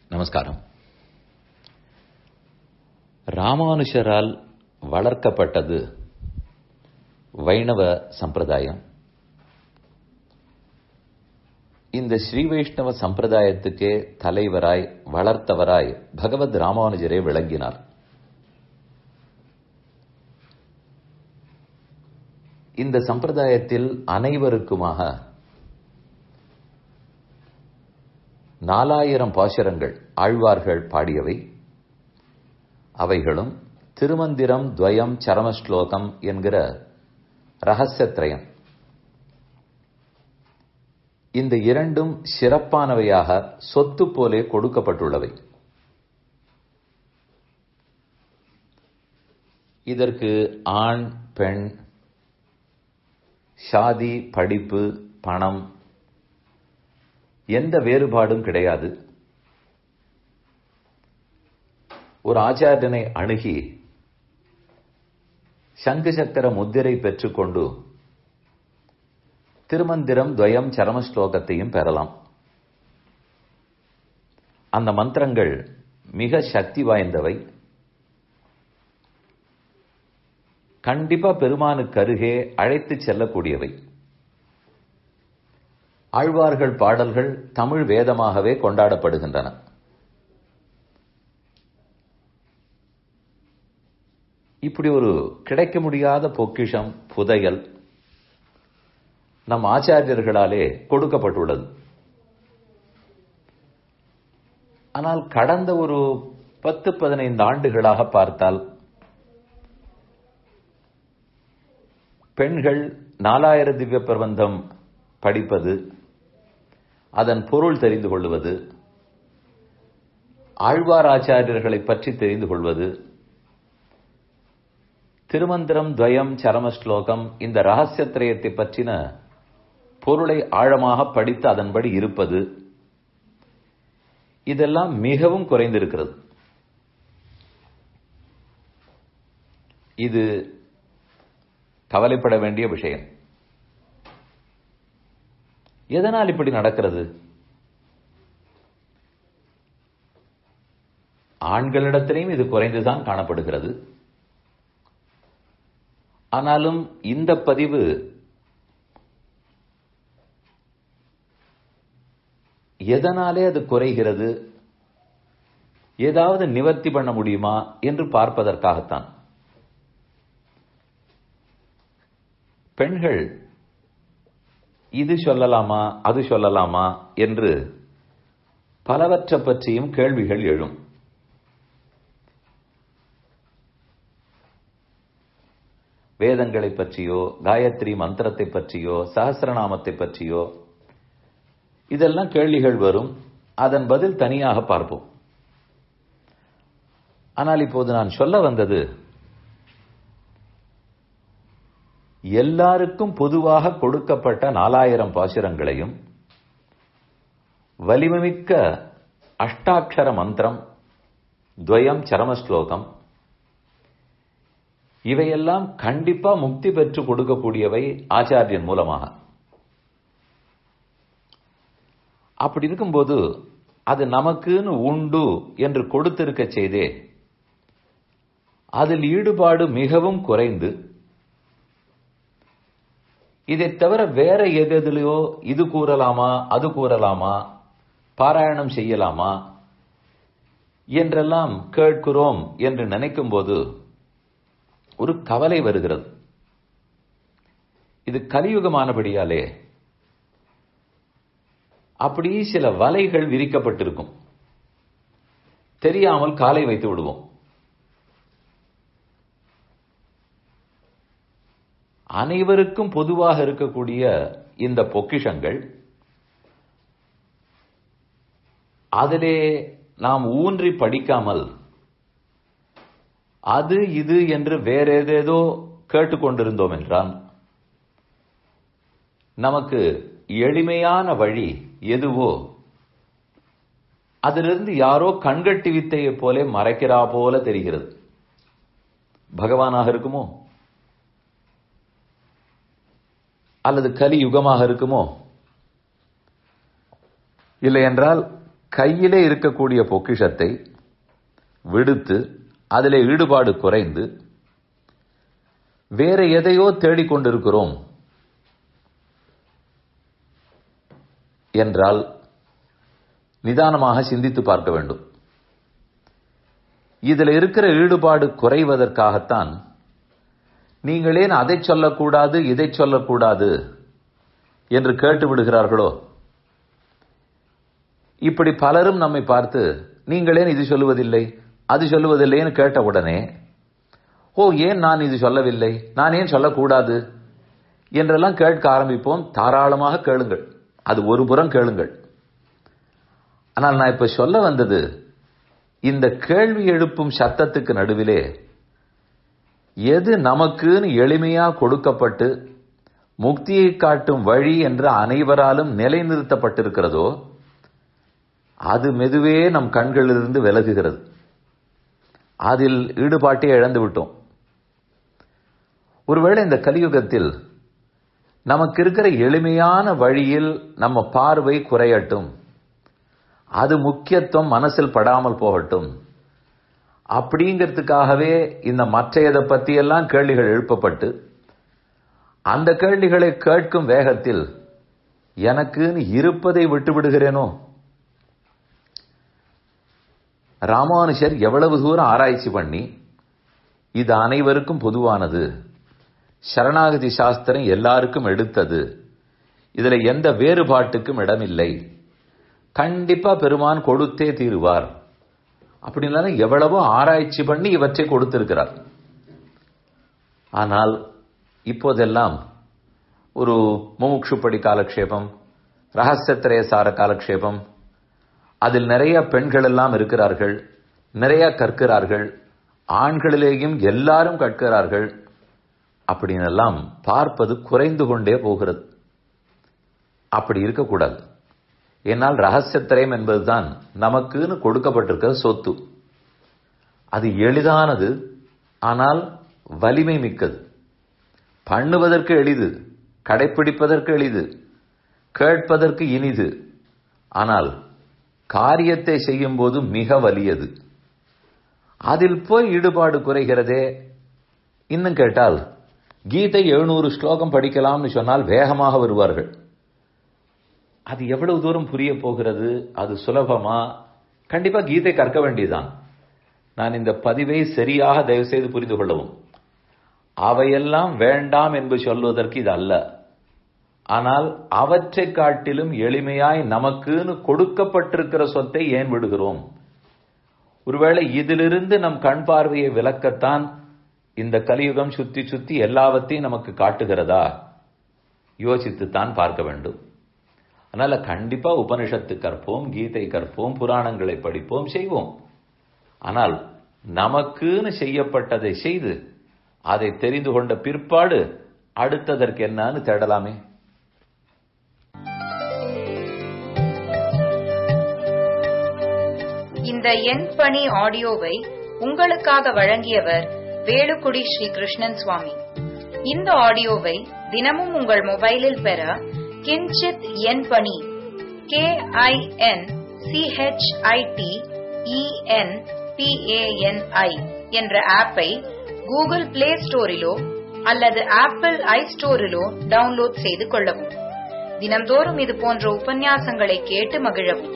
நமஸ்காரம் ராமானுஷரால் வளர்க்கப்பட்டது வைணவ சம்பிரதாயம் இந்த ஸ்ரீ வைஷ்ணவ சம்பிரதாயத்துக்கே தலைவராய் வளர்த்தவராய் பகவத் ராமானுஜரே விளங்கினார் இந்த சம்பிரதாயத்தில் அனைவருக்குமாக நாலாயிரம் பாசுரங்கள் ஆழ்வார்கள் பாடியவை அவைகளும் திருமந்திரம் துவயம் சரமஸ்லோகம் என்கிற ரகசியத்ரயம் இந்த இரண்டும் சிறப்பானவையாக சொத்து போலே கொடுக்கப்பட்டுள்ளவை இதற்கு ஆண் பெண் சாதி படிப்பு பணம் எந்த வேறுபாடும் கிடையாது ஒரு ஆச்சாரியனை அணுகி சங்கு சக்கர முத்திரை பெற்றுக்கொண்டு திருமந்திரம் துவயம் சரம ஸ்லோகத்தையும் பெறலாம் அந்த மந்திரங்கள் மிக சக்தி வாய்ந்தவை கண்டிப்பா பெருமானுக்கு அருகே அழைத்து செல்லக்கூடியவை ஆழ்வார்கள் பாடல்கள் தமிழ் வேதமாகவே கொண்டாடப்படுகின்றன இப்படி ஒரு கிடைக்க முடியாத பொக்கிஷம் புதையல் நம் ஆச்சாரியர்களாலே கொடுக்கப்பட்டுள்ளது ஆனால் கடந்த ஒரு பத்து பதினைந்து ஆண்டுகளாக பார்த்தால் பெண்கள் நாலாயிர திவ்ய பிரபந்தம் படிப்பது அதன் பொருள் தெரிந்து கொள்வது ஆழ்வார் ஆச்சாரியர்களை பற்றி தெரிந்து கொள்வது திருமந்திரம் துவயம் சரம ஸ்லோகம் இந்த ரகசியத்திரயத்தை பற்றின பொருளை ஆழமாக படித்து அதன்படி இருப்பது இதெல்லாம் மிகவும் குறைந்திருக்கிறது இது கவலைப்பட வேண்டிய விஷயம் எதனால் இப்படி நடக்கிறது ஆண்களிடத்திலையும் இது குறைந்துதான் காணப்படுகிறது ஆனாலும் இந்த பதிவு எதனாலே அது குறைகிறது ஏதாவது நிவர்த்தி பண்ண முடியுமா என்று பார்ப்பதற்காகத்தான் பெண்கள் இது சொல்லலாமா அது சொல்லலாமா என்று பலவற்றை பற்றியும் கேள்விகள் எழும் வேதங்களை பற்றியோ காயத்ரி மந்திரத்தை பற்றியோ சகசிரநாமத்தை பற்றியோ இதெல்லாம் கேள்விகள் வரும் அதன் பதில் தனியாக பார்ப்போம் ஆனால் இப்போது நான் சொல்ல வந்தது எல்லாருக்கும் பொதுவாக கொடுக்கப்பட்ட நாலாயிரம் பாசுரங்களையும் வலிமைமிக்க அஷ்டாட்சர மந்திரம் துவயம் சரமஸ்லோகம் இவையெல்லாம் கண்டிப்பா முக்தி பெற்று கொடுக்கக்கூடியவை ஆச்சாரியன் மூலமாக அப்படி இருக்கும்போது அது நமக்குன்னு உண்டு என்று கொடுத்திருக்க செய்தே அதில் ஈடுபாடு மிகவும் குறைந்து இதை தவிர வேற எதிலையோ இது கூறலாமா அது கூறலாமா பாராயணம் செய்யலாமா என்றெல்லாம் கேட்கிறோம் என்று நினைக்கும் போது ஒரு கவலை வருகிறது இது கலியுகமானபடியாலே அப்படி சில வலைகள் விரிக்கப்பட்டிருக்கும் தெரியாமல் காலை வைத்து விடுவோம் அனைவருக்கும் பொதுவாக இருக்கக்கூடிய இந்த பொக்கிஷங்கள் அதிலே நாம் ஊன்றி படிக்காமல் அது இது என்று வேற ஏதேதோ கேட்டுக்கொண்டிருந்தோம் என்றால் நமக்கு எளிமையான வழி எதுவோ அதிலிருந்து யாரோ கண்கட்டி வித்தையை போல மறைக்கிறா போல தெரிகிறது பகவானாக இருக்குமோ அல்லது கலி யுகமாக இருக்குமோ இல்லை என்றால் கையிலே இருக்கக்கூடிய பொக்கிஷத்தை விடுத்து அதிலே ஈடுபாடு குறைந்து வேற எதையோ தேடிக்கொண்டிருக்கிறோம் என்றால் நிதானமாக சிந்தித்து பார்க்க வேண்டும் இதில் இருக்கிற ஈடுபாடு குறைவதற்காகத்தான் நீங்கள் ஏன் அதை சொல்லக்கூடாது இதை சொல்லக்கூடாது என்று கேட்டு விடுகிறார்களோ இப்படி பலரும் நம்மை பார்த்து நீங்கள் ஏன் இது சொல்லுவதில்லை அது சொல்லுவதில்லைன்னு கேட்ட உடனே ஓ ஏன் நான் இது சொல்லவில்லை நான் ஏன் சொல்லக்கூடாது என்றெல்லாம் கேட்க ஆரம்பிப்போம் தாராளமாக கேளுங்கள் அது ஒரு புறம் கேளுங்கள் ஆனால் நான் இப்ப சொல்ல வந்தது இந்த கேள்வி எழுப்பும் சத்தத்துக்கு நடுவிலே எது நமக்குன்னு எளிமையா கொடுக்கப்பட்டு முக்தியை காட்டும் வழி என்று அனைவராலும் நிலைநிறுத்தப்பட்டிருக்கிறதோ அது மெதுவே நம் கண்களிலிருந்து விலகுகிறது அதில் ஈடுபாட்டை இழந்து விட்டோம் ஒருவேளை இந்த கலியுகத்தில் நமக்கு இருக்கிற எளிமையான வழியில் நம்ம பார்வை குறையட்டும் அது முக்கியத்துவம் மனசில் படாமல் போகட்டும் அப்படிங்கிறதுக்காகவே இந்த மற்றையதை பற்றியெல்லாம் கேள்விகள் எழுப்பப்பட்டு அந்த கேள்விகளை கேட்கும் வேகத்தில் எனக்குன்னு இருப்பதை விட்டு விடுகிறேனோ ராமானுஷர் எவ்வளவு தூரம் ஆராய்ச்சி பண்ணி இது அனைவருக்கும் பொதுவானது சரணாகதி சாஸ்திரம் எல்லாருக்கும் எடுத்தது இதுல எந்த வேறுபாட்டுக்கும் இடமில்லை கண்டிப்பா பெருமான் கொடுத்தே தீருவார் அப்படின்னு எவ்வளவோ ஆராய்ச்சி பண்ணி இவற்றை கொடுத்திருக்கிறார் ஆனால் இப்போதெல்லாம் ஒரு முமுட்சுப்படி காலக்ஷேபம் ரகசியத்திரேசார காலக்ஷேபம் அதில் நிறைய பெண்கள் எல்லாம் இருக்கிறார்கள் நிறைய கற்கிறார்கள் ஆண்களிலேயும் எல்லாரும் கற்கிறார்கள் அப்படின்னு எல்லாம் பார்ப்பது குறைந்து கொண்டே போகிறது அப்படி இருக்கக்கூடாது ஏன்னால் ரகசியத்திரயம் என்பதுதான் நமக்குன்னு கொடுக்கப்பட்டிருக்கிற சொத்து அது எளிதானது ஆனால் வலிமை மிக்கது பண்ணுவதற்கு எளிது கடைப்பிடிப்பதற்கு எளிது கேட்பதற்கு இனிது ஆனால் காரியத்தை செய்யும் போது மிக வலியது அதில் போய் ஈடுபாடு குறைகிறதே இன்னும் கேட்டால் கீதை எழுநூறு ஸ்லோகம் படிக்கலாம்னு சொன்னால் வேகமாக வருவார்கள் அது எவ்வளவு தூரம் புரிய போகிறது அது சுலபமா கண்டிப்பா கீதை கற்க வேண்டியதுதான் நான் இந்த பதிவை சரியாக தயவு செய்து புரிந்து கொள்ளவும் அவையெல்லாம் வேண்டாம் என்று சொல்வதற்கு இது அல்ல ஆனால் அவற்றை காட்டிலும் எளிமையாய் நமக்குன்னு கொடுக்கப்பட்டிருக்கிற சொத்தை ஏன் விடுகிறோம் ஒருவேளை இதிலிருந்து நம் கண் பார்வையை விளக்கத்தான் இந்த கலியுகம் சுத்தி சுத்தி எல்லாவற்றையும் நமக்கு காட்டுகிறதா யோசித்துத்தான் பார்க்க வேண்டும் அதனால கண்டிப்பா உபனிஷத்து கற்போம் கீதை கற்போம் புராணங்களை படிப்போம் செய்வோம் ஆனால் நமக்குன்னு செய்யப்பட்டதை செய்து அதை தெரிந்து கொண்ட பிற்பாடு அடுத்ததற்கு என்னன்னு தேடலாமே இந்த எண் பணி ஆடியோவை உங்களுக்காக வழங்கியவர் வேலுக்குடி ஸ்ரீ கிருஷ்ணன் சுவாமி இந்த ஆடியோவை தினமும் உங்கள் மொபைலில் பெற கிஞ்சித் எண் பணி கே ஐ என் சிஹெச்ஐடி இஎன் பிஏஎன்ஐ என்ற ஆப்பை கூகுள் பிளே ஸ்டோரிலோ அல்லது ஆப்பிள் ஐ ஸ்டோரிலோ டவுன்லோட் செய்து கொள்ளவும் தினம்தோறும் இது போன்ற உபன்யாசங்களை கேட்டு மகிழவும்